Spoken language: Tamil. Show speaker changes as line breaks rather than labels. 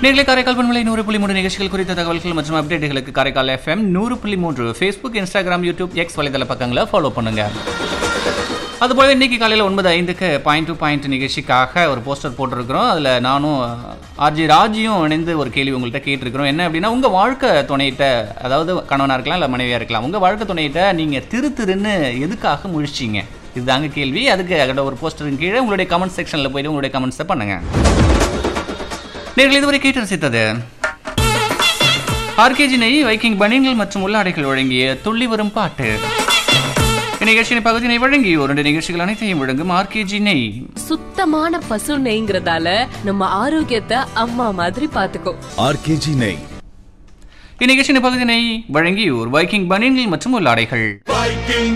நேர்களை காரைக்கால் பண்பலை நூறு புள்ளி மூன்று நிகழ்ச்சிகள் குறித்த தகவல்கள் மற்றும் அப்டேட்டுகளுக்கு காரைக்கால் எஃப்எம் நூறு புள்ளி மூன்று ஃபேஸ்புக் இன்ஸ்டாகிராம் யூடியூப் எக்ஸ் வலைதள பக்கங்களை ஃபாலோ பண்ணுங்க அதுபோல இன்னைக்கு காலையில் ஒன்பது ஐந்துக்கு பாயிண்ட் டு பாயிண்ட் நிகழ்ச்சிக்காக ஒரு போஸ்டர் போட்டிருக்கிறோம் அதில் நானும் ஆர்ஜி ராஜியும் இணைந்து ஒரு கேள்வி உங்கள்கிட்ட கேட்டிருக்கிறோம் என்ன அப்படின்னா உங்கள் வாழ்க்கை துணையிட்ட அதாவது கணவனாக இருக்கலாம் இல்லை மனைவியாக இருக்கலாம் உங்கள் வாழ்க்கை துணையிட்ட நீங்கள் திரு திருன்னு எதுக்காக முழிச்சிங்க இதுதாங்க கேள்வி அதுக்கு அதோட ஒரு போஸ்டரின் கீழே உங்களுடைய கமெண்ட் செக்ஷனில் போயிட்டு உங்களுடைய கமெண்ட்ஸை பண்ணுங்கள் நேர்கள் இதுவரை கேட்டு ரசித்தது ஆர்கேஜி நெய் வைக்கிங் பனியன்கள் மற்றும் உள்ளாடைகள் வழங்கிய துள்ளி வரும் பாட்டு இந்நிகழ்ச்சியின் பகுதியினை வழங்கி ஒரு ரெண்டு நிகழ்ச்சிகள் அனைத்தையும் வழங்கும் ஆர்கேஜி நெய்
சுத்தமான பசு நெய்ங்கிறதால நம்ம ஆரோக்கியத்தை அம்மா மாதிரி பாத்துக்கோ
ஆர்கேஜி நெய்
இந்நிகழ்ச்சியின் பகுதியினை வழங்கி ஒரு வைக்கிங் பனியன்கள் மற்றும் உள்ளாடைகள்